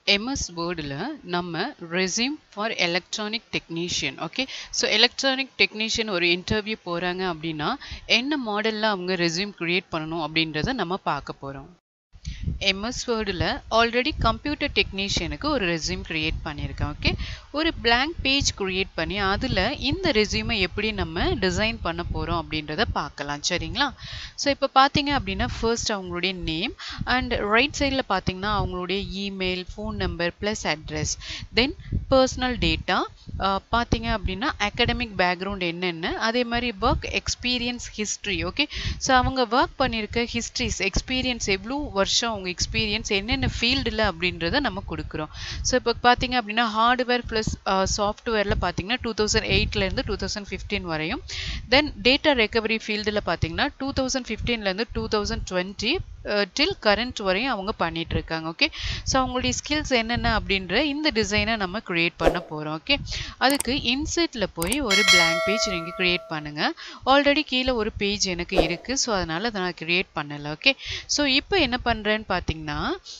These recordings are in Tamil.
எம்எஸ் வேர்டில் நம்ம resume for electronic technician okay so electronic technician ஒரு இன்டர்வியூ போகிறாங்க அப்படின்னா என்ன மாடலில் அவங்க ரெஸ்யூம் க்ரியேட் பண்ணணும் அப்படின்றத நம்ம பார்க்க போகிறோம் எம்எஸ் வேர்டில் ஆல்ரெடி கம்ப்யூட்டர் டெக்னீஷியனுக்கு ஒரு ரெஸ்யூம் க்ரியேட் பண்ணியிருக்கேன் ஓகே ஒரு blank பேஜ் க்ரியேட் பண்ணி அதில் இந்த ரெஸ்யூமை எப்படி நம்ம டிசைன் பண்ண போகிறோம் அப்படின்றத பார்க்கலாம் சரிங்களா ஸோ இப்போ பார்த்தீங்க அப்படின்னா ஃபர்ஸ்ட் அவங்களுடைய நேம் அண்ட் ரைட் சைடில் பார்த்தீங்கன்னா அவங்களுடைய email phone number plus address then personal data பார்த்தீங்க அப்படின்னா அகடமிக் பேக்ரவுண்ட் என்னென்ன அதே மாதிரி work experience history okay so அவங்க ஒர்க் பண்ணியிருக்க ஹிஸ்ட்ரிஸ் எக்ஸ்பீரியன்ஸ் எவ்வளோ வருஷம் அவங்க எக்ஸ்பீரியன்ஸ் என்னென்ன ஃபீல்டில் அப்படின்றத நம்ம கொடுக்குறோம் ஸோ இப்போ பார்த்தீங்க அப்படின்னா ஹார்ட்வேர் ப்ளஸ் சாஃப்ட்வேரில் பார்த்தீங்கன்னா டூ தௌசண்ட் எயிட்லேருந்து டூ தௌசண்ட் ஃபிஃப்டீன் வரையும் தென் டேட்டா ரெக்கவரி ஃபீல்டில் பார்த்தீங்கன்னா டூ தௌசண்ட் ஃபிஃப்டீன்லேருந்து two thousand twenty till current வரையும் அவங்க பண்ணிட்டு இருக்காங்க ஓகே ஸோ அவங்களுடைய ஸ்கில்ஸ் என்னென்ன அப்படின்ற இந்த டிசைனை நம்ம க்ரியேட் பண்ண போகிறோம் ஓகே அதுக்கு இன்செட்டில் போய் ஒரு blank பேஜ் நீங்கள் க்ரியேட் பண்ணுங்கள் ஆல்ரெடி கீழே ஒரு பேஜ் எனக்கு இருக்குது ஸோ அதனால் அதை நான் க்ரியேட் பண்ணலை ஓகே ஸோ இப்போ என்ன பண்ணுறேன்னு பார்த்தீங்கன்னா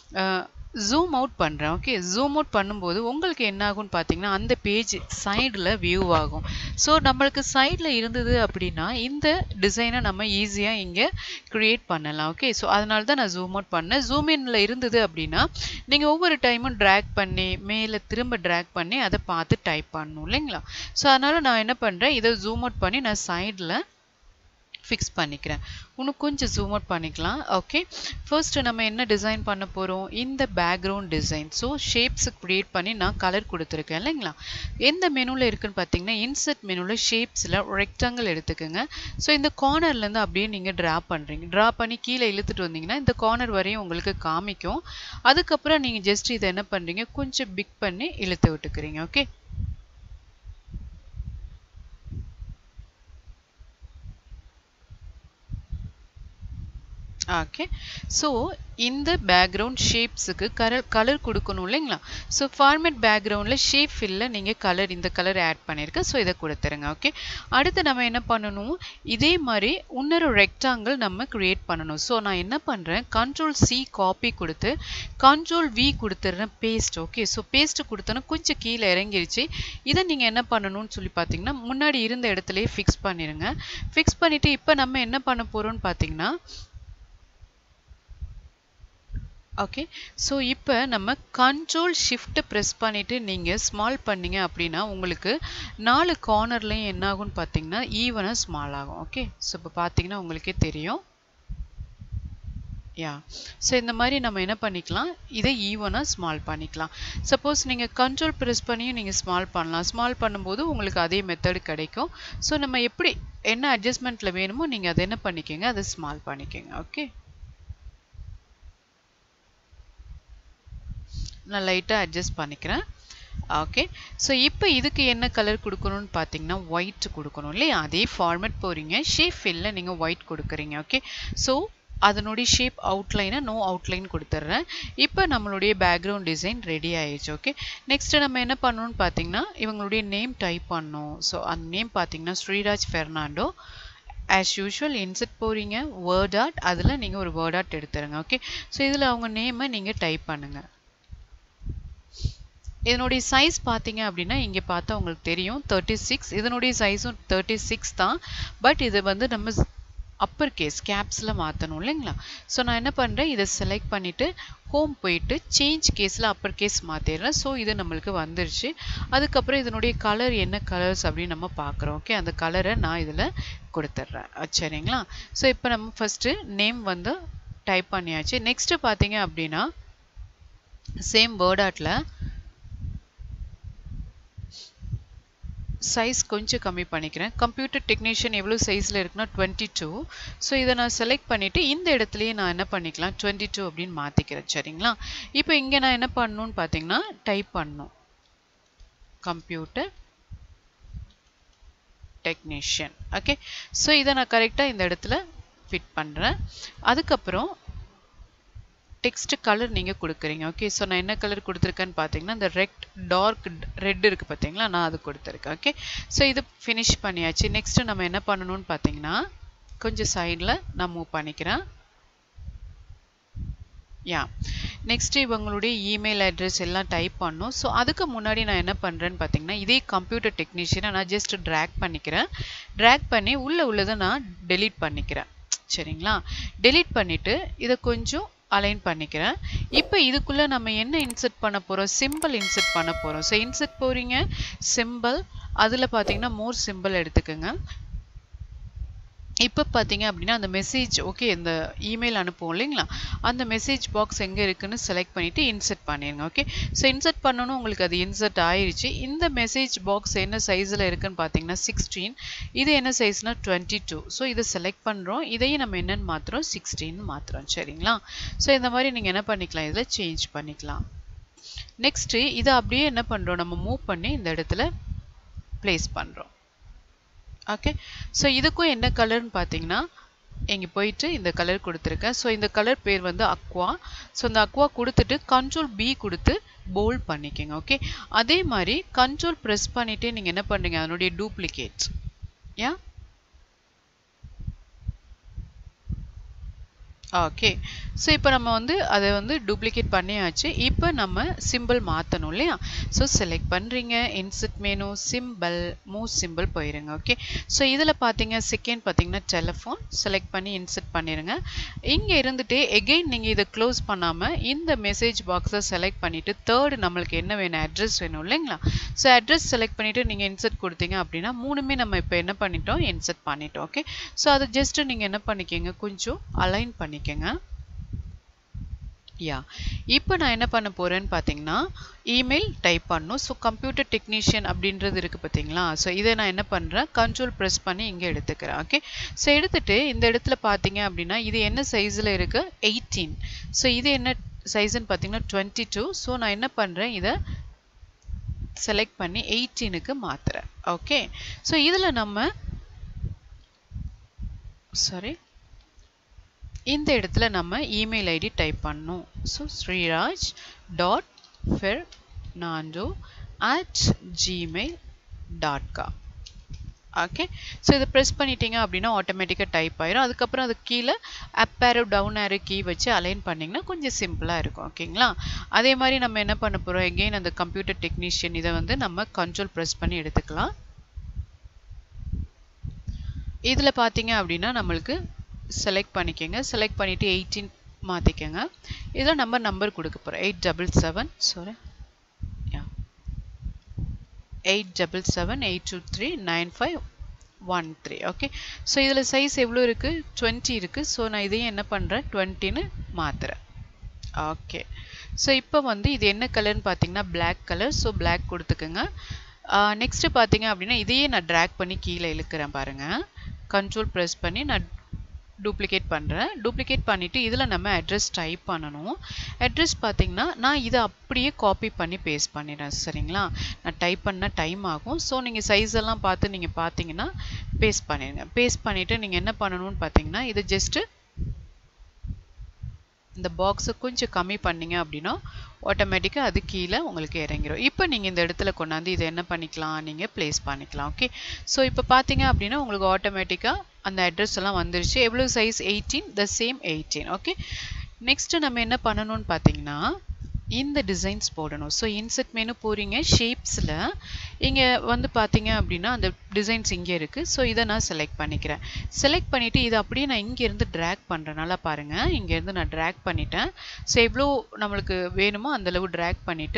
ஜூம் அவுட் பண்ணுறேன் ஓகே ஜூம் அவுட் பண்ணும்போது உங்களுக்கு என்ன ஆகும்னு பார்த்தீங்கன்னா அந்த பேஜ் சைடில் வியூ ஆகும் ஸோ நம்மளுக்கு சைடில் இருந்தது அப்படின்னா இந்த டிசைனை நம்ம ஈஸியாக இங்கே க்ரியேட் பண்ணலாம் ஓகே ஸோ அதனால தான் நான் ஜூம் அவுட் பண்ணேன் ஜூம் இன்ல இருந்தது அப்படின்னா நீங்கள் ஒவ்வொரு டைமும் ட்ராக் பண்ணி மேலே திரும்ப ட்ராக் பண்ணி அதை பார்த்து டைப் பண்ணணும் இல்லைங்களா ஸோ அதனால் நான் என்ன பண்ணுறேன் இதை ஜூம் அவுட் பண்ணி நான் சைடில் ஃபிக்ஸ் பண்ணிக்கிறேன் இன்னும் கொஞ்சம் ஜூம் அவுட் பண்ணிக்கலாம் ஓகே ஃபர்ஸ்ட் நம்ம என்ன டிசைன் பண்ண போகிறோம் இந்த background design so shapes create பண்ணி நான் கலர் கொடுத்துருக்கேன் இல்லைங்களா எந்த மெனுவில் இருக்குன்னு பார்த்தீங்கன்னா இன்செர்ட் மெனுவில் ஷேப்ஸில் ரெக்டாங்கிள் எடுத்துக்கோங்க ஸோ இந்த கார்னர்லேருந்து அப்படியே நீங்கள் ட்ரா பண்ணுறீங்க ட்ரா பண்ணி கீழே இழுத்துட்டு வந்தீங்கன்னா இந்த கார்னர் வரையும் உங்களுக்கு காமிக்கும் அதுக்கப்புறம் நீங்கள் ஜஸ்ட் இதை என்ன பண்ணுறீங்க கொஞ்சம் பிக் பண்ணி இழுத்து விட்டுக்கிறீங்க ஓகே ஓகே ஸோ இந்த பேக்ரவுண்ட் ஷேப்ஸுக்கு கலர் கலர் கொடுக்கணும் இல்லைங்களா ஸோ ஃபார்மேட் பேக்ரவுண்டில் ஷேப் ஃபில்ல நீங்கள் கலர் இந்த கலர் ஆட் பண்ணியிருக்கேன் ஸோ இதை கொடுத்துருங்க ஓகே அடுத்து நம்ம என்ன பண்ணணும் இதே மாதிரி இன்னொரு ரெக்டாங்கிள் நம்ம க்ரியேட் பண்ணணும் ஸோ நான் என்ன பண்ணுறேன் கண்ட்ரோல் சி காப்பி கொடுத்து கண்ட்ரோல் வி கொடுத்துட்றேன் பேஸ்ட் ஓகே ஸோ பேஸ்ட் கொடுத்தோன்னா கொஞ்சம் கீழே இறங்கிருச்சு இதை நீங்கள் என்ன பண்ணணும்னு சொல்லி பார்த்தீங்கன்னா முன்னாடி இருந்த இடத்துலையே ஃபிக்ஸ் பண்ணிடுங்க ஃபிக்ஸ் பண்ணிவிட்டு இப்போ நம்ம என்ன பண்ண போகிறோம்னு பார்த்தீங்கன்னா ஓகே ஸோ இப்போ நம்ம கண்ட்ரோல் ஷிஃப்ட் ப்ரெஸ் பண்ணிவிட்டு நீங்கள் ஸ்மால் பண்ணீங்க அப்படின்னா உங்களுக்கு நாலு கார்னர்லையும் என்ன ஆகும்னு பார்த்தீங்கன்னா ஈவனாக ஸ்மால் ஆகும் ஓகே ஸோ இப்போ பார்த்தீங்கன்னா உங்களுக்கே தெரியும் யா ஸோ இந்த மாதிரி நம்ம என்ன பண்ணிக்கலாம் இதை ஈவனாக ஸ்மால் பண்ணிக்கலாம் சப்போஸ் நீங்கள் கண்ட்ரோல் ப்ரெஸ் பண்ணியும் நீங்கள் ஸ்மால் பண்ணலாம் ஸ்மால் பண்ணும்போது உங்களுக்கு அதே மெத்தடு கிடைக்கும் ஸோ நம்ம எப்படி என்ன அட்ஜஸ்ட்மெண்ட்டில் வேணுமோ நீங்கள் அதை என்ன பண்ணிக்கோங்க அதை ஸ்மால் பண்ணிக்கோங்க ஓகே நான் லைட்டாக அட்ஜஸ்ட் பண்ணிக்கிறேன் ஓகே ஸோ இப்போ இதுக்கு என்ன கலர் கொடுக்கணும்னு பார்த்தீங்கன்னா ஒயிட் கொடுக்கணும் இல்லையா அதே ஃபார்மேட் போகிறீங்க ஷேப் ஃபில்ல நீங்கள் ஒயிட் கொடுக்குறீங்க ஓகே ஸோ அதனுடைய ஷேப் அவுட்லைனை நோ அவுட்லைன் கொடுத்துட்றேன் இப்போ நம்மளுடைய பேக்ரவுண்ட் டிசைன் ரெடி ஆயிடுச்சு ஓகே நெக்ஸ்ட் நம்ம என்ன பண்ணணும்னு பார்த்தீங்கன்னா இவங்களுடைய நேம் டைப் பண்ணணும் ஸோ அந்த நேம் பார்த்தீங்கன்னா Sriraj Fernando as usual insert போகிறீங்க வேர்ட் ஆர்ட் அதில் நீங்கள் ஒரு வேர்ட் ஆர்ட் எடுத்துருங்க ஓகே ஸோ இதில் அவங்க நேமை நீங்கள் டைப் பண்ணுங்கள் இதனுடைய சைஸ் பார்த்தீங்க அப்படின்னா இங்கே பார்த்தா உங்களுக்கு தெரியும் தேர்ட்டி சிக்ஸ் இதனுடைய சைஸும் தேர்ட்டி சிக்ஸ் தான் பட் இது வந்து நம்ம அப்பர் கேஸ் கேப்ஸில் மாற்றணும் இல்லைங்களா ஸோ நான் என்ன பண்ணுறேன் இதை செலக்ட் பண்ணிவிட்டு ஹோம் போயிட்டு சேஞ்ச் கேஸில் அப்பர் கேஸ் மாற்றிடுறேன் ஸோ இது நம்மளுக்கு வந்துருச்சு அதுக்கப்புறம் இதனுடைய கலர் என்ன கலர்ஸ் அப்படின்னு நம்ம பார்க்குறோம் ஓகே அந்த கலரை நான் இதில் கொடுத்துட்றேன் சரிங்களா ஸோ இப்போ நம்ம ஃபஸ்ட்டு நேம் வந்து டைப் பண்ணியாச்சு நெக்ஸ்ட்டு பார்த்தீங்க அப்படின்னா சேம் வேர்ட் ஆர்ட்டில் சைஸ் கொஞ்சம் கம்மி பண்ணிக்கிறேன் கம்ப்யூட்டர் டெக்னீஷியன் எவ்வளோ சைஸில் இருக்குன்னா டுவெண்ட்டி டூ ஸோ இதை நான் செலக்ட் பண்ணிவிட்டு இந்த இடத்துலையே நான் என்ன பண்ணிக்கலாம் டுவெண்ட்டி டூ அப்படின்னு மாற்றிக்கிறேன் சரிங்களா இப்போ இங்கே நான் என்ன பண்ணணும்னு பார்த்தீங்கன்னா டைப் பண்ணணும் கம்ப்யூட்டர் டெக்னீஷியன் ஓகே ஸோ இதை நான் கரெக்டாக இந்த இடத்துல ஃபிட் பண்ணுறேன் அதுக்கப்புறம் டெக்ஸ்ட் கலர் நீங்கள் கொடுக்குறீங்க ஓகே ஸோ நான் என்ன கலர் கொடுத்துருக்கேன்னு பார்த்தீங்கன்னா இந்த ரெட் டார்க் ரெட் இருக்குது பார்த்தீங்களா நான் அது கொடுத்துருக்கேன் ஓகே ஸோ இது ஃபினிஷ் பண்ணியாச்சு நெக்ஸ்ட்டு நம்ம என்ன பண்ணணும்னு பார்த்தீங்கன்னா கொஞ்சம் சைடில் நான் மூவ் பண்ணிக்கிறேன் யா நெக்ஸ்ட் இவங்களுடைய இமெயில் அட்ரஸ் எல்லாம் டைப் பண்ணும் ஸோ அதுக்கு முன்னாடி நான் என்ன பண்ணுறேன்னு பார்த்தீங்கன்னா இதே கம்ப்யூட்டர் டெக்னீஷியனை நான் ஜஸ்ட் ட்ராக் பண்ணிக்கிறேன் ட்ராக் பண்ணி உள்ளே உள்ளதை நான் டெலீட் பண்ணிக்கிறேன் சரிங்களா டெலீட் பண்ணிவிட்டு இதை கொஞ்சம் அலைன் பண்ணிக்கிறேன் இப்போ இதுக்குள்ளே நம்ம என்ன இன்சர்ட் பண்ண போகிறோம் சிம்பிள் இன்சர்ட் பண்ண போகிறோம் ஸோ இன்சர்ட் போகிறீங்க சிம்பிள் அதில் பார்த்தீங்கன்னா மோர் சிம்பிள் எடுத்துக்கோங்க இப்போ பார்த்தீங்க அப்படின்னா அந்த மெசேஜ் ஓகே இந்த இமெயில் அனுப்புவோம் இல்லைங்களா அந்த மெசேஜ் பாக்ஸ் எங்கே இருக்குன்னு செலக்ட் பண்ணிவிட்டு இன்சர்ட் பண்ணிடுங்க ஓகே ஸோ இன்சர்ட் பண்ணணும் உங்களுக்கு அது இன்சர்ட் ஆயிடுச்சு இந்த மெசேஜ் பாக்ஸ் என்ன சைஸில் இருக்குன்னு பார்த்தீங்கன்னா சிக்ஸ்டீன் இது என்ன சைஸ்னால் டுவெண்ட்டி டூ ஸோ இதை செலக்ட் பண்ணுறோம் இதையும் நம்ம என்னென்னு மாற்றுறோம் சிக்ஸ்டீன் மாற்றுறோம் சரிங்களா ஸோ இந்த மாதிரி நீங்கள் என்ன பண்ணிக்கலாம் இதில் சேஞ்ச் பண்ணிக்கலாம் நெக்ஸ்ட்டு இதை அப்படியே என்ன பண்ணுறோம் நம்ம மூவ் பண்ணி இந்த இடத்துல ப்ளேஸ் பண்ணுறோம் ஓகே ஸோ இதுக்கும் என்ன கலர்னு பார்த்தீங்கன்னா இங்கே போயிட்டு இந்த கலர் கொடுத்துருக்கேன் ஸோ இந்த கலர் பேர் வந்து அக்வா ஸோ இந்த அக்வா கொடுத்துட்டு கண்ட்ரோல் பி கொடுத்து போல்ட் பண்ணிக்கோங்க ஓகே அதே மாதிரி கண்ட்ரோல் ப்ரெஸ் பண்ணிவிட்டு நீங்கள் என்ன பண்ணுறீங்க அதனுடைய டூப்ளிகேட் யா ஓகே ஸோ இப்போ நம்ம வந்து அதை வந்து டூப்ளிகேட் பண்ணியாச்சு இப்போ நம்ம சிம்பிள் மாற்றணும் இல்லையா ஸோ செலக்ட் பண்ணுறீங்க insert menu symbol move symbol போயிருங்க ஓகே ஸோ இதில் பார்த்தீங்க செகண்ட் பார்த்தீங்கன்னா டெலிஃபோன் செலக்ட் பண்ணி இன்சர்ட் பண்ணிடுங்க இங்கே இருந்துட்டு எகெயின் நீங்கள் இதை க்ளோஸ் பண்ணாமல் இந்த மெசேஜ் பாக்ஸை செலக்ட் பண்ணிவிட்டு தேர்டு நம்மளுக்கு என்ன வேணும் அட்ரஸ் வேணும் இல்லைங்களா ஸோ அட்ரஸ் செலக்ட் பண்ணிவிட்டு நீங்கள் இன்சர்ட் கொடுத்தீங்க அப்படின்னா மூணுமே நம்ம இப்போ என்ன பண்ணிட்டோம் இன்சர்ட் பண்ணிட்டோம் ஓகே ஸோ அதை ஜஸ்ட்டு நீங்கள் என்ன பண்ணிக்கோங்க கொஞ்சம் அலைன் பண்ணிக்கோங்க யா இப்போ நான் என்ன பண்ண போகிறேன்னு பார்த்தீங்கன்னா இமெயில் டைப் பண்ணணும் ஸோ கம்ப்யூட்டர் டெக்னீஷியன் அப்படின்றது இருக்குது பார்த்தீங்களா ஸோ இதை நான் என்ன பண்ணுறேன் கண்ட்ரோல் ப்ரெஸ் பண்ணி இங்கே எடுத்துக்கிறேன் ஓகே ஸோ எடுத்துகிட்டு இந்த இடத்துல பார்த்தீங்க அப்படின்னா இது என்ன சைஸில் இருக்குது எயிட்டீன் ஸோ இது என்ன சைஸ்ன்னு பார்த்தீங்கன்னா டுவெண்ட்டி டூ ஸோ நான் என்ன பண்ணுறேன் இதை செலக்ட் பண்ணி எயிட்டீனுக்கு மாற்றுறேன் ஓகே ஸோ இதில் நம்ம சாரி இந்த இடத்துல நம்ம இமெயில் ஐடி டைப் பண்ணணும் so Sriraj dot Fernando at Gmail dot com okay so இதை ப்ரெஸ் பண்ணிட்டீங்க அப்படின்னா ஆட்டோமேட்டிக்காக டைப் ஆயிரும் அதுக்கப்புறம் அது கீழே up arrow down arrow key வச்சு அலைன் பண்ணிங்கன்னா கொஞ்சம் சிம்பிளாக இருக்கும் ஓகேங்களா அதே மாதிரி நம்ம என்ன பண்ண போகிறோம் எகெயின் அந்த கம்ப்யூட்டர் டெக்னீஷியன் இதை வந்து நம்ம கண்ட்ரோல் ப்ரெஸ் பண்ணி எடுத்துக்கலாம் இதில் பார்த்தீங்க அப்படின்னா நம்மளுக்கு செலக்ட் பண்ணிக்கோங்க செலக்ட் பண்ணிவிட்டு எயிட்டீன் மாற்றிக்கோங்க இதில் நம்ம நம்பர் கொடுக்க போகிறோம் eight double seven sorry eight double seven eight two three nine five one three okay so இதில் சைஸ் எவ்வளோ இருக்குது டுவெண்ட்டி இருக்குது ஸோ நான் இதையும் என்ன பண்ணுறேன் டுவெண்ட்டின்னு மாற்றுறேன் ஓகே ஸோ இப்போ வந்து இது என்ன கலர்னு பார்த்தீங்கன்னா பிளாக் கலர் ஸோ பிளாக் கொடுத்துக்குங்க நெக்ஸ்ட்டு பார்த்தீங்க அப்படின்னா இதையே நான் ட்ராக் பண்ணி கீழே இழுக்கிறேன் பாருங்கள் கண்ட்ரோல் ப்ரெஸ் பண்ணி நான் டூப்ளிகேட் பண்ணுறேன் டூப்ளிகேட் பண்ணிவிட்டு இதில் நம்ம அட்ரஸ் டைப் பண்ணணும் அட்ரஸ் பார்த்திங்கன்னா நான் இதை அப்படியே காப்பி பண்ணி பேஸ்ட் பண்ணிடுறேன் சரிங்களா நான் டைப் பண்ண டைம் ஆகும் ஸோ நீங்கள் சைஸ் எல்லாம் பார்த்து நீங்கள் பார்த்தீங்கன்னா பேஸ்ட் பண்ணிடுங்க பேஸ்ட் பண்ணிவிட்டு நீங்கள் என்ன பண்ணணும்னு பார்த்தீங்கன்னா இதை ஜஸ்ட்டு இந்த பாக்ஸை கொஞ்சம் கம்மி பண்ணீங்க அப்படின்னா ஆட்டோமேட்டிக்காக அது கீழே உங்களுக்கு இறங்கிடும் இப்போ நீங்கள் இந்த இடத்துல கொண்டாந்து இதை என்ன பண்ணிக்கலாம் நீங்கள் ப்ளேஸ் பண்ணிக்கலாம் ஓகே ஸோ இப்போ பார்த்தீங்க அப்படின்னா உங்களுக்கு ஆட்டோமேட்டிக்காக அந்த அட்ரஸ் எல்லாம் வந்துருச்சு எவ்வளோ size eighteen the same eighteen okay next நம்ம என்ன பண்ணணும்னு பார்த்தீங்கன்னா இந்த டிசைன்ஸ் போடணும் ஸோ இன்செட் மெனு போகிறீங்க ஷேப்ஸில் இங்கே வந்து பார்த்தீங்க அப்படின்னா அந்த டிசைன்ஸ் இங்கே இருக்குது ஸோ இதை நான் செலக்ட் பண்ணிக்கிறேன் செலக்ட் பண்ணிவிட்டு இதை அப்படியே நான் இங்கேருந்து ட்ராக் பண்ணுறேன் நல்லா பாருங்கள் இங்கேருந்து நான் ட்ராக் பண்ணிட்டேன் ஸோ எவ்வளோ நம்மளுக்கு வேணுமோ அந்தளவு ட்ராக் பண்ணிவிட்டு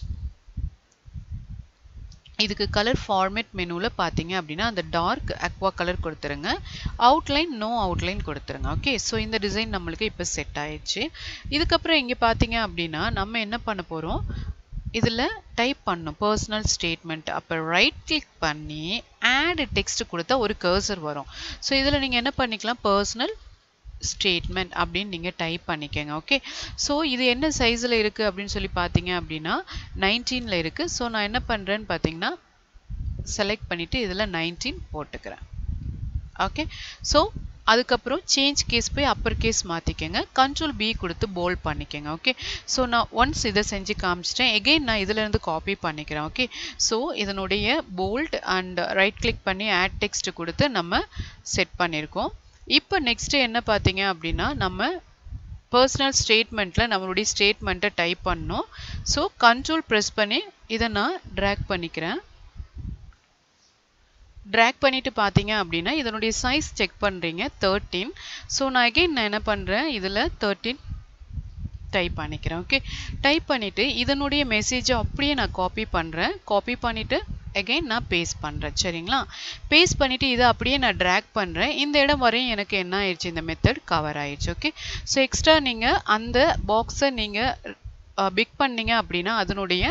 இதுக்கு கலர் ஃபார்மேட் மெனுவில் பார்த்தீங்க அப்படின்னா அந்த டார்க் அக்வா கலர் கொடுத்துருங்க அவுட்லைன் நோ அவுட்லைன் கொடுத்துருங்க ஓகே ஸோ இந்த டிசைன் நம்மளுக்கு இப்போ செட் ஆயிடுச்சு இதுக்கப்புறம் இங்கே பார்த்தீங்க அப்படின்னா நம்ம என்ன பண்ண போகிறோம் இதில் டைப் பண்ணும் பர்சனல் ஸ்டேட்மெண்ட் அப்போ ரைட் கிளிக் பண்ணி ஆட் டெக்ஸ்ட் கொடுத்தா ஒரு கர்சர் வரும் ஸோ இதில் நீங்கள் என்ன பண்ணிக்கலாம் பர்சனல் ஸ்டேட்மெண்ட் அப்படின்னு நீங்கள் டைப் பண்ணிக்கோங்க ஓகே ஸோ இது என்ன சைஸில் இருக்குது அப்படின்னு சொல்லி பார்த்தீங்க அப்படின்னா நைன்டீனில் இருக்குது ஸோ நான் என்ன பண்ணுறேன்னு பார்த்தீங்கன்னா செலக்ட் பண்ணிவிட்டு இதில் நைன்டீன் போட்டுக்கிறேன் ஓகே ஸோ அதுக்கப்புறம் சேஞ்ச் கேஸ் போய் அப்பர் கேஸ் மாற்றிக்கோங்க கண்ட்ரோல் பி கொடுத்து போல்ட் பண்ணிக்கோங்க ஓகே ஸோ நான் ஒன்ஸ் இதை செஞ்சு காமிச்சிட்டேன் எகெயின் நான் இதிலேருந்து காப்பி பண்ணிக்கிறேன் ஓகே ஸோ இதனுடைய போல்ட் அண்ட் ரைட் கிளிக் பண்ணி ஆட் டெக்ஸ்ட் கொடுத்து நம்ம செட் பண்ணியிருக்கோம் இப்போ நெக்ஸ்ட்டு என்ன பார்த்தீங்க அப்படின்னா நம்ம பர்சனல் ஸ்டேட்மெண்ட்டில் நம்மளுடைய ஸ்டேட்மெண்ட்டை டைப் பண்ணணும் ஸோ கண்ட்ரோல் ப்ரெஸ் பண்ணி இதை நான் ட்ராக் பண்ணிக்கிறேன் ட்ராக் பண்ணிட்டு பார்த்தீங்க அப்படின்னா இதனுடைய சைஸ் செக் பண்ணுறீங்க தேர்ட்டீன் ஸோ நான் அகெயின் நான் என்ன பண்ணுறேன் இதில் தேர்ட்டீன் டைப் பண்ணிக்கிறேன் ஓகே டைப் பண்ணிவிட்டு இதனுடைய மெசேஜை அப்படியே நான் காப்பி பண்ணுறேன் காப்பி பண்ணிவிட்டு அகெயின் நான் பேஸ்ட் பண்ணுறேன் சரிங்களா பேஸ்ட் பண்ணிவிட்டு இதை அப்படியே நான் ட்ராக் பண்ணுறேன் இந்த இடம் வரையும் எனக்கு என்ன ஆயிடுச்சு இந்த மெத்தட் கவர் ஆயிடுச்சு ஓகே ஸோ எக்ஸ்ட்ரா நீங்கள் அந்த பாக்ஸை நீங்கள் பிக் பண்ணீங்க அப்படின்னா அதனுடைய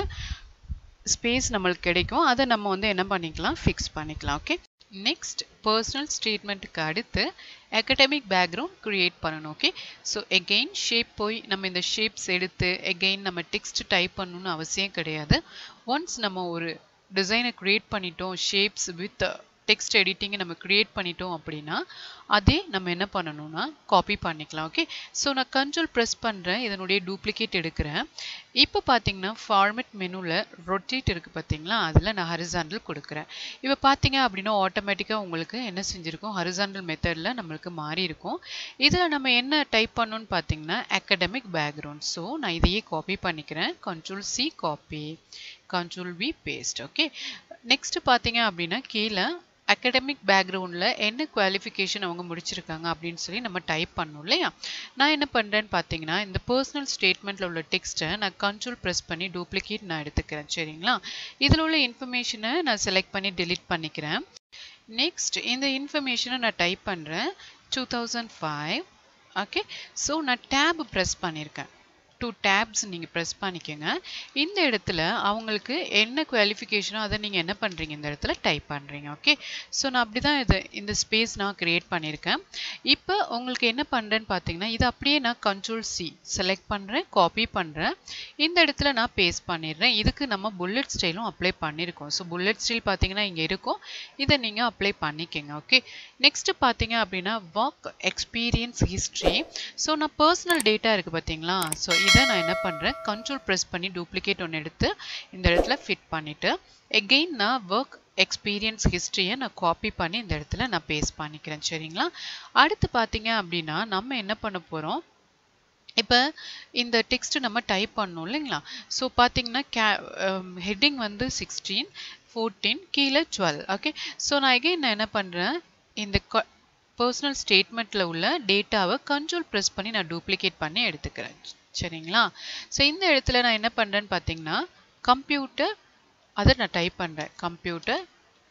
ஸ்பேஸ் நம்மளுக்கு கிடைக்கும் அதை நம்ம வந்து என்ன பண்ணிக்கலாம் ஃபிக்ஸ் பண்ணிக்கலாம் ஓகே நெக்ஸ்ட் பர்சனல் ஸ்டேட்மெண்ட்டுக்கு அடுத்து அகடமிக் பேக்ரவுண்ட் க்ரியேட் பண்ணணும் ஓகே ஸோ எகெயின் ஷேப் போய் நம்ம இந்த ஷேப்ஸ் எடுத்து எகெயின் நம்ம டெக்ஸ்ட் டைப் பண்ணணும்னு அவசியம் கிடையாது ஒன்ஸ் நம்ம ஒரு டிசைனை க்ரியேட் பண்ணிட்டோம் ஷேப்ஸ் வித் டெக்ஸ்ட் எடிட்டிங்கை நம்ம க்ரியேட் பண்ணிட்டோம் அப்படின்னா அதே நம்ம என்ன பண்ணணும்னா காப்பி பண்ணிக்கலாம் ஓகே ஸோ நான் கண்ட்ரோல் ப்ரெஸ் பண்ணுறேன் இதனுடைய டூப்ளிகேட் எடுக்கிறேன் இப்போ பார்த்தீங்கன்னா ஃபார்மெட் மெனுவில் ரொட்டேட் இருக்குது பார்த்தீங்களா அதில் நான் ஹரிசாண்டல் கொடுக்குறேன் இப்போ பார்த்தீங்க அப்படின்னா ஆட்டோமேட்டிக்காக உங்களுக்கு என்ன செஞ்சுருக்கும் ஹரிசாண்டல் மெத்தடில் நம்மளுக்கு மாறி இருக்கும் இதில் நம்ம என்ன டைப் பண்ணணும்னு பார்த்தீங்கன்னா அகடமிக் பேக்ரவுண்ட் ஸோ நான் இதையே காப்பி பண்ணிக்கிறேன் control C copy control V paste okay next பார்த்தீங்க அப்படின்னா கீழே அகடமிக் பேக்ரவுண்டில் என்ன குவாலிஃபிகேஷன் அவங்க முடிச்சிருக்காங்க அப்படின்னு சொல்லி நம்ம டைப் பண்ணணும் இல்லையா நான் என்ன பண்ணுறேன்னு பார்த்தீங்கன்னா இந்த பர்சனல் ஸ்டேட்மெண்ட்டில் உள்ள டெக்ஸ்ட்டை நான் கண்ட்ரோல் ப்ரெஸ் பண்ணி டூப்ளிகேட் நான் எடுத்துக்கிறேன் சரிங்களா இதில் உள்ள இன்ஃபர்மேஷனை நான் செலக்ட் பண்ணி டெலிட் பண்ணிக்கிறேன் நெக்ஸ்ட் இந்த இன்ஃபர்மேஷனை நான் டைப் பண்ணுறேன் two thousand five okay so நான் டேப் ப்ரெஸ் பண்ணியிருக்கேன் டூ டேப்ஸ் நீங்கள் ப்ரெஸ் பண்ணிக்கோங்க இந்த இடத்துல அவங்களுக்கு என்ன குவாலிஃபிகேஷனோ அதை நீங்கள் என்ன பண்ணுறீங்க இந்த இடத்துல டைப் பண்ணுறீங்க ஓகே ஸோ நான் அப்படி தான் இது இந்த ஸ்பேஸ் நான் க்ரியேட் பண்ணியிருக்கேன் இப்போ உங்களுக்கு என்ன பண்ணுறேன்னு பார்த்தீங்கன்னா இது அப்படியே நான் கண்ட்ரோல் சி செலக்ட் பண்ணுறேன் காப்பி பண்ணுறேன் இந்த இடத்துல நான் பேஸ்ட் பண்ணிடுறேன் இதுக்கு நம்ம புல்லட் ஸ்டைலும் அப்ளை பண்ணியிருக்கோம் ஸோ புல்லட் ஸ்டைல் பார்த்தீங்கன்னா இங்கே இருக்கும் இதை நீங்கள் அப்ளை பண்ணிக்கோங்க ஓகே நெக்ஸ்ட்டு பார்த்தீங்க அப்படின்னா ஒர்க் எக்ஸ்பீரியன்ஸ் ஹிஸ்ட்ரி ஸோ நான் பர்சனல் டேட்டா இருக்குது பார்த்தீங்களா ஸோ இதை நான் என்ன பண்ணுறேன் கண்ட்ரோல் ப்ரெஸ் பண்ணி டூப்ளிகேட் ஒன்று எடுத்து இந்த இடத்துல ஃபிட் பண்ணிவிட்டு எகெயின் நான் ஒர்க் எக்ஸ்பீரியன்ஸ் ஹிஸ்ட்ரியை நான் காப்பி பண்ணி இந்த இடத்துல நான் பேஸ்ட் பண்ணிக்கிறேன் சரிங்களா அடுத்து பார்த்தீங்க அப்படின்னா நம்ம என்ன பண்ண போகிறோம் இப்போ இந்த டெக்ஸ்ட் நம்ம டைப் பண்ணோம் இல்லைங்களா ஸோ பார்த்தீங்கன்னா கே ஹெட்டிங் வந்து சிக்ஸ்டீன் ஃபோர்டீன் கீழே டுவெல் ஓகே ஸோ நான் எகைன் நான் என்ன பண்ணுறேன் இந்த பர்சனல் ஸ்டேட்மெண்ட்டில் உள்ள டேட்டாவை கண்ட்ரோல் ப்ரெஸ் பண்ணி நான் டூப்ளிகேட் பண்ணி எடுத்துக்கிறேன் சரிங்களா ஸோ இந்த இடத்துல நான் என்ன பண்ணுறேன்னு பார்த்தீங்கன்னா கம்ப்யூட்டர் அதை நான் டைப் பண்ணுறேன் computer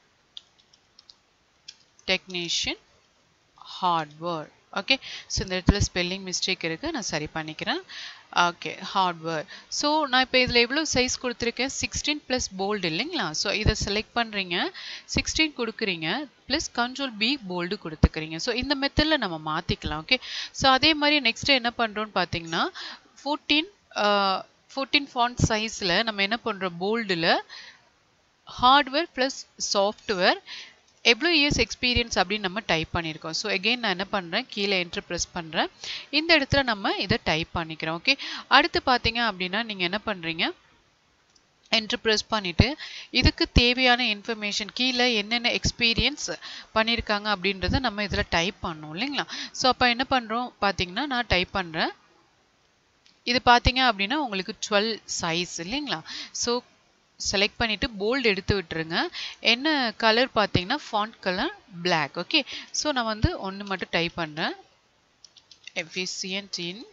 technician hardware okay so இந்த இடத்துல ஸ்பெல்லிங் மிஸ்டேக் இருக்குது நான் சரி பண்ணிக்கிறேன் ஓகே ஹார்ட்வேர் ஸோ நான் இப்போ இதில் எவ்வளோ சைஸ் கொடுத்துருக்கேன் சிக்ஸ்டீன் ப்ளஸ் போல்டு இல்லைங்களா ஸோ இதை செலக்ட் பண்ணுறீங்க சிக்ஸ்டீன் கொடுக்குறீங்க ப்ளஸ் கண்ட்ரோல் பி போல்டு கொடுத்துக்கிறீங்க ஸோ இந்த மெத்தடில் நம்ம மாற்றிக்கலாம் ஓகே ஸோ அதே மாதிரி நெக்ஸ்ட்டு என்ன பண்ணுறோன்னு பார்த்தீங்கன்னா ஃபோர்டீன் ஃபோர்டீன் ஃபாண்ட் சைஸில் நம்ம என்ன பண்ணுறோம் போல்டில் ஹார்ட்வேர் ப்ளஸ் சாஃப்ட்வேர் எவ்வளோ இயர்ஸ் எக்ஸ்பீரியன்ஸ் அப்படின்னு நம்ம டைப் பண்ணியிருக்கோம் ஸோ எகெயின் நான் என்ன பண்ணுறேன் கீழே என்ட்ரு ப்ரெஸ் பண்ணுறேன் இந்த இடத்துல நம்ம இதை டைப் பண்ணிக்கிறோம் ஓகே அடுத்து பார்த்தீங்க அப்படின்னா நீங்கள் என்ன பண்ணுறீங்க என்ட்ரு ப்ரெஸ் பண்ணிவிட்டு இதுக்கு தேவையான இன்ஃபர்மேஷன் கீழே என்னென்ன எக்ஸ்பீரியன்ஸ் பண்ணியிருக்காங்க அப்படின்றத நம்ம இதில் டைப் பண்ணோம் இல்லைங்களா ஸோ அப்போ என்ன பண்ணுறோம் பார்த்தீங்கன்னா நான் டைப் பண்ணுறேன் இது பார்த்தீங்க அப்படின்னா உங்களுக்கு டுவெல் சைஸ் இல்லைங்களா ஸோ செலக்ட் பண்ணிவிட்டு போல்டு எடுத்து விட்டுருங்க என்ன கலர் பார்த்தீங்கன்னா font colour black okay so நான் வந்து ஒன்று மட்டும் டைப் பண்ணுறேன் efficient in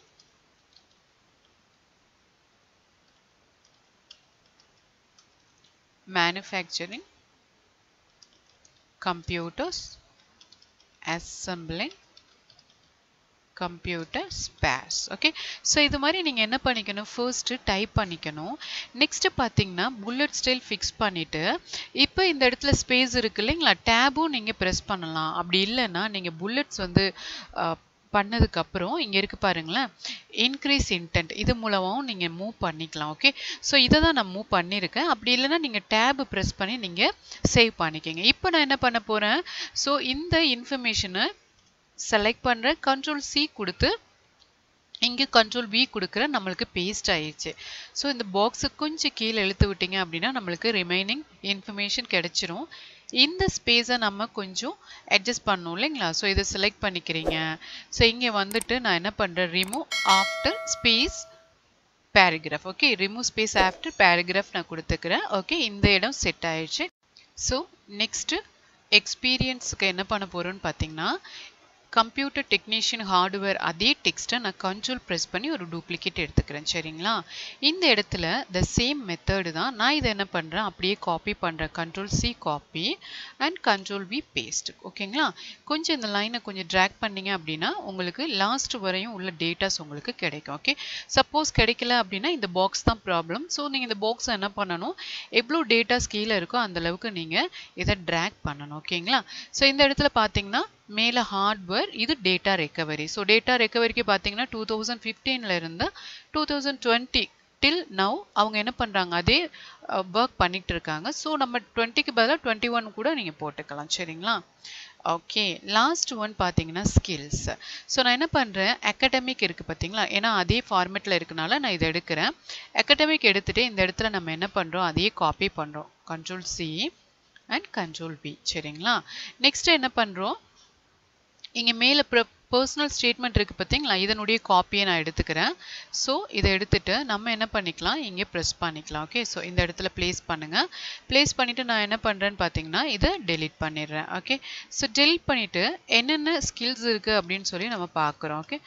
manufacturing computers assembling computer spares okay so இது மாதிரி நீங்கள் என்ன பண்ணிக்கணும் ஃபர்ஸ்ட்டு டைப் பண்ணிக்கணும் நெக்ஸ்ட்டு பார்த்தீங்கன்னா புல்லட் ஸ்டைல் ஃபிக்ஸ் பண்ணிவிட்டு இப்போ இந்த இடத்துல ஸ்பேஸ் இருக்குது இல்லைங்களா டேபும் நீங்கள் ப்ரெஸ் பண்ணலாம் அப்படி இல்லைன்னா நீங்கள் புல்லட்ஸ் வந்து பண்ணதுக்கப்புறம் இங்கே இருக்குது பாருங்களேன் இன்க்ரீஸ் இன்டென்ட் இது மூலமாகவும் நீங்கள் மூவ் பண்ணிக்கலாம் ஓகே ஸோ இதை தான் நான் மூவ் பண்ணியிருக்கேன் அப்படி இல்லைன்னா நீங்கள் டேபு ப்ரெஸ் பண்ணி நீங்கள் சேவ் பண்ணிக்கோங்க இப்போ நான் என்ன பண்ண போகிறேன் ஸோ இந்த இன்ஃபர்மேஷனை செலக்ட் பண்ணுறேன் கண்ட்ரோல் சி கொடுத்து இங்கே கண்ட்ரோல் வி கொடுக்குறேன் நம்மளுக்கு பேஸ்ட் ஆயிடுச்சு ஸோ இந்த பாக்ஸை கொஞ்சம் கீழே இழுத்து விட்டீங்க அப்படின்னா நம்மளுக்கு ரிமைனிங் இன்ஃபர்மேஷன் கிடைச்சிரும் இந்த ஸ்பேஸை நம்ம கொஞ்சம் அட்ஜஸ்ட் பண்ணணும் இல்லைங்களா ஸோ இதை செலக்ட் பண்ணிக்கிறீங்க ஸோ இங்கே வந்துட்டு நான் என்ன பண்ணுறேன் remove after space paragraph okay remove space after paragraph நான் கொடுத்துக்கிறேன் ஓகே இந்த இடம் செட் ஆயிடுச்சு ஸோ நெக்ஸ்ட்டு எக்ஸ்பீரியன்ஸுக்கு என்ன பண்ண போகிறோன்னு பார்த்தீங்கன்னா கம்ப்யூட்டர் டெக்னீஷியன் ஹார்ட்வேர் அதே டெக்ஸ்ட்டை நான் கண்ட்ரோல் ப்ரெஸ் பண்ணி ஒரு டூப்ளிகேட் எடுத்துக்கிறேன் சரிங்களா இந்த இடத்துல த சேம் மெத்தடு தான் நான் இதை என்ன பண்ணுறேன் அப்படியே காப்பி பண்ணுறேன் control C copy and control V paste ஓகேங்களா கொஞ்சம் இந்த லைனை கொஞ்சம் ட்ராக் பண்ணீங்க அப்படின்னா உங்களுக்கு லாஸ்ட் வரையும் உள்ள டேட்டாஸ் உங்களுக்கு கிடைக்கும் ஓகே சப்போஸ் கிடைக்கல அப்படின்னா இந்த பாக்ஸ் தான் ப்ராப்ளம் ஸோ நீங்கள் இந்த பாக்ஸை என்ன பண்ணணும் எவ்வளோ டேட்டாஸ் கீழே இருக்கோ அந்த அளவுக்கு நீங்கள் இதை ட்ராக் பண்ணணும் ஓகேங்களா ஸோ இந்த இடத்துல பார்த்தீங்கன்னா மேலே ஹார்ட்வேர் இது டேட்டா ரெக்கவரி ஸோ டேட்டா ரெக்கவரிக்கு பார்த்தீங்கன்னா டூ தௌசண்ட் ஃபிஃப்டீனில் இருந்து two thousand twenty till now அவங்க என்ன பண்ணுறாங்க அதே ஒர்க் பண்ணிட்டு இருக்காங்க ஸோ நம்ம டுவெண்ட்டிக்கு பதிலாக டுவெண்ட்டி ஒன் கூட நீங்கள் போட்டுக்கலாம் சரிங்களா ஓகே லாஸ்ட் ஒன் பார்த்தீங்கன்னா ஸ்கில்ஸ் ஸோ நான் என்ன பண்ணுறேன் அகடமிக் இருக்குது பார்த்தீங்களா ஏன்னா அதே ஃபார்மேட்டில் இருக்கனால நான் இதை எடுக்கிறேன் அகடமிக் எடுத்துகிட்டு இந்த இடத்துல நம்ம என்ன பண்ணுறோம் அதையே காப்பி பண்ணுறோம் control C and control B சரிங்களா நெக்ஸ்ட் என்ன பண்ணுறோம் இங்கே மேலே பர்சனல் ஸ்டேட்மெண்ட் இருக்குது பார்த்தீங்களா இதனுடைய காப்பியை நான் எடுத்துக்கிறேன் ஸோ இதை எடுத்துட்டு நம்ம என்ன பண்ணிக்கலாம் இங்கே ப்ரெஸ் பண்ணிக்கலாம் ஓகே ஸோ இந்த இடத்துல ப்ளேஸ் பண்ணுங்கள் ப்ளேஸ் பண்ணிவிட்டு நான் என்ன பண்ணுறேன்னு பார்த்தீங்கன்னா இதை டெலீட் பண்ணிடுறேன் ஓகே ஸோ டெலீட் பண்ணிவிட்டு என்னென்ன ஸ்கில்ஸ் இருக்குது அப்படின்னு சொல்லி நம்ம பார்க்குறோம் ஓகே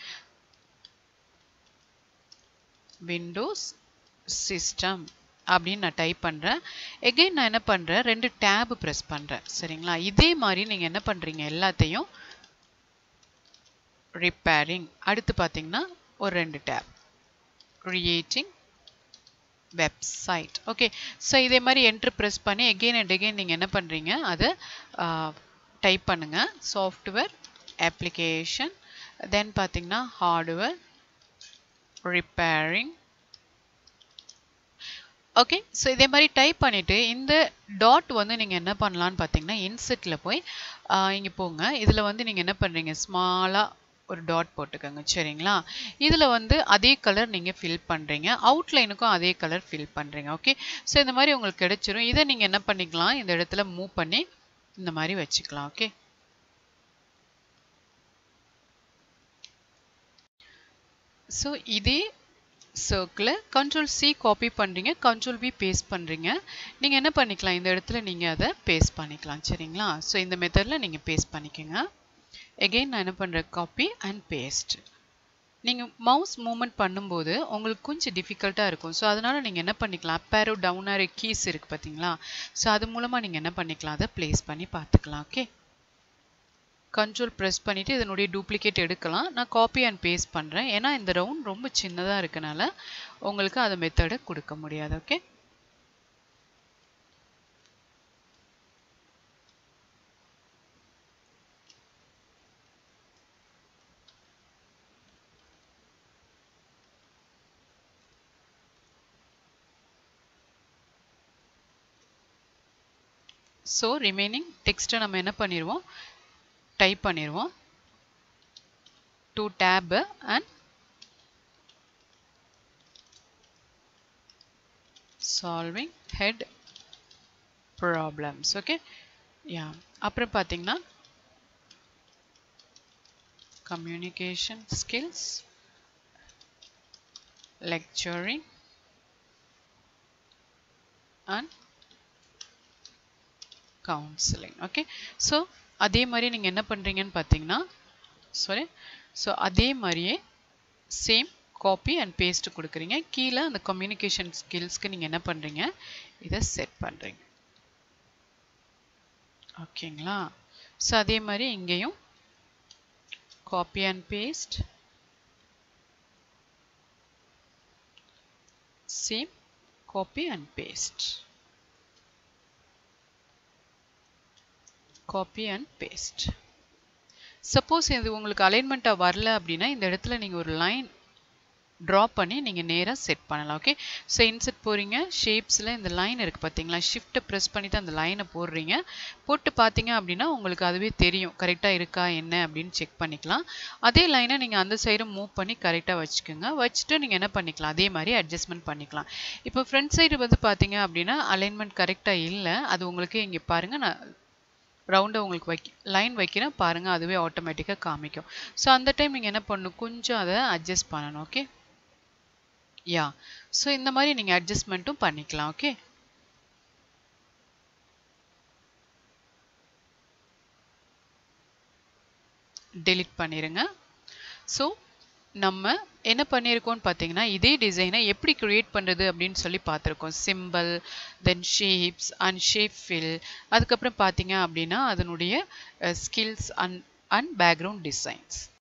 விண்டோஸ் சிஸ்டம் அப்படின்னு நான் டைப் பண்ணுறேன் எகெயின் நான் என்ன பண்ணுறேன் ரெண்டு டேப் ப்ரெஸ் பண்ணுறேன் சரிங்களா இதே மாதிரி நீங்கள் என்ன பண்ணுறீங்க எல்லாத்தையும் ரிப்பேரிங் அடுத்து பார்த்தீங்கன்னா ஒரு ரெண்டு tab creating website okay so இதே மாதிரி என்ட்ரு ப்ரெஸ் பண்ணி எகெயின் அண்ட் எகெயின் நீங்கள் என்ன பண்ணுறீங்க அதை டைப் பண்ணுங்கள் சாஃப்ட்வேர் அப்ளிகேஷன் தென் பார்த்தீங்கன்னா ஹார்ட்வேர் ரிப்பேரிங் ஓகே ஸோ இதே மாதிரி டைப் பண்ணிவிட்டு இந்த டாட் வந்து நீங்கள் என்ன பண்ணலான்னு பார்த்தீங்கன்னா இன்செட்டில் போய் இங்கே போங்க இதில் வந்து நீங்கள் என்ன பண்ணுறீங்க ஸ்மாலாக ஒரு டாட் போட்டுக்கோங்க சரிங்களா இதில் வந்து அதே கலர் நீங்கள் ஃபில் பண்ணுறீங்க அவுட்லைனுக்கும் அதே கலர் ஃபில் பண்ணுறீங்க ஓகே ஸோ இந்த மாதிரி உங்களுக்கு கிடைச்சிரும் இதை நீங்கள் என்ன பண்ணிக்கலாம் இந்த இடத்துல மூவ் பண்ணி இந்த மாதிரி வச்சுக்கலாம் ஓகே ஸோ இதே சர்க்கிளை கண்ட்ரோல் சி காப்பி பண்ணுறீங்க கண்ட்ரோல் பி பேஸ்ட் பண்ணுறீங்க நீங்கள் என்ன பண்ணிக்கலாம் இந்த இடத்துல நீங்கள் அதை பேஸ்ட் பண்ணிக்கலாம் சரிங்களா ஸோ இந்த மெத்தடில் நீங்கள் பேஸ்ட் பண்ணிக்கோங்க எகெயின் நான் என்ன பண்ணுறேன் காப்பி அண்ட் பேஸ்ட் நீங்கள் மவுஸ் மூவ்மெண்ட் பண்ணும்போது உங்களுக்கு கொஞ்சம் டிஃபிகல்ட்டாக இருக்கும் ஸோ அதனால் நீங்கள் என்ன பண்ணிக்கலாம் அப்பேரோ டவுன் ஆரோ கீஸ் இருக்குது பார்த்தீங்களா ஸோ அது மூலமாக நீங்கள் என்ன பண்ணிக்கலாம் அதை ப்ளேஸ் பண்ணி பார்த்துக்கலாம் ஓகே கண்ட்ரோல் ப்ரெஸ் பண்ணிவிட்டு இதனுடைய டூப்ளிகேட் எடுக்கலாம் நான் காப்பி அண்ட் பேஸ்ட் பண்ணுறேன் ஏன்னா இந்த ரவுண்ட் ரொம்ப சின்னதாக இருக்கனால உங்களுக்கு அந்த மெத்தடை கொடுக்க முடியாது ஓகே ஸோ ரிமைனிங் டெக்ஸ்ட்டை நம்ம என்ன பண்ணிடுவோம் டைப் பண்ணிடுவோம் two tab and solving head problems okay yeah அப்புறம் பார்த்தீங்கன்னா communication skills lecturing and counseling okay so அதே மாதிரி நீங்கள் என்ன பண்ணுறீங்கன்னு பார்த்தீங்கன்னா சாரி ஸோ அதே மாதிரியே சேம் காப்பி அண்ட் பேஸ்ட் கொடுக்குறீங்க கீழே அந்த கம்யூனிகேஷன் ஸ்கில்ஸ்க்கு நீங்கள் என்ன பண்ணுறீங்க இதை செட் பண்ணுறீங்க ஓகேங்களா ஸோ அதே மாதிரி இங்கேயும் copy and paste same copy and paste copy and paste suppose இது உங்களுக்கு அலைன்மெண்ட்டாக வரல அப்படின்னா இந்த இடத்துல நீங்கள் ஒரு லைன் ட்ரா பண்ணி நீங்கள் நேராக செட் பண்ணலாம் ஓகே ஸோ இன்செட் போகிறீங்க ஷேப்ஸில் இந்த லைன் இருக்குது பார்த்தீங்களா ஷிஃப்ட்டை ப்ரெஸ் பண்ணி தான் அந்த லைனை போடுறீங்க போட்டு பார்த்தீங்க அப்படின்னா உங்களுக்கு அதுவே தெரியும் கரெக்டாக இருக்கா என்ன அப்படின்னு செக் பண்ணிக்கலாம் அதே லைனை நீங்கள் அந்த சைடு மூவ் பண்ணி கரெக்டாக வச்சுக்கோங்க வச்சுட்டு நீங்கள் என்ன பண்ணிக்கலாம் அதே மாதிரி அட்ஜஸ்ட்மெண்ட் பண்ணிக்கலாம் இப்போ ஃப்ரண்ட் சைடு வந்து பார்த்தீங்க அப்படின்னா அலைன்மெண்ட் கரெக்டாக இல்லை அது உங்களுக்கு இங்கே பாருங்கள் நான் ரவுண்டாக உங்களுக்கு வைக்க லைன் வைக்கிறேன் பாருங்கள் அதுவே ஆட்டோமேட்டிக்காக காமிக்கும் ஸோ அந்த டைம் நீங்கள் என்ன பண்ணணும் கொஞ்சம் அதை அட்ஜஸ்ட் பண்ணணும் ஓகே யா ஸோ இந்த மாதிரி நீங்கள் அட்ஜஸ்ட்மெண்ட்டும் பண்ணிக்கலாம் ஓகே டெலிட் பண்ணிடுங்க ஸோ நம்ம என்ன பண்ணியிருக்கோம்னு பார்த்தீங்கன்னா இதே டிசைனை எப்படி க்ரியேட் பண்ணுறது அப்படின்னு சொல்லி பார்த்துருக்கோம் symbol then shapes and shape fill அதுக்கப்புறம் பார்த்தீங்க அப்படின்னா அதனுடைய skills and and background designs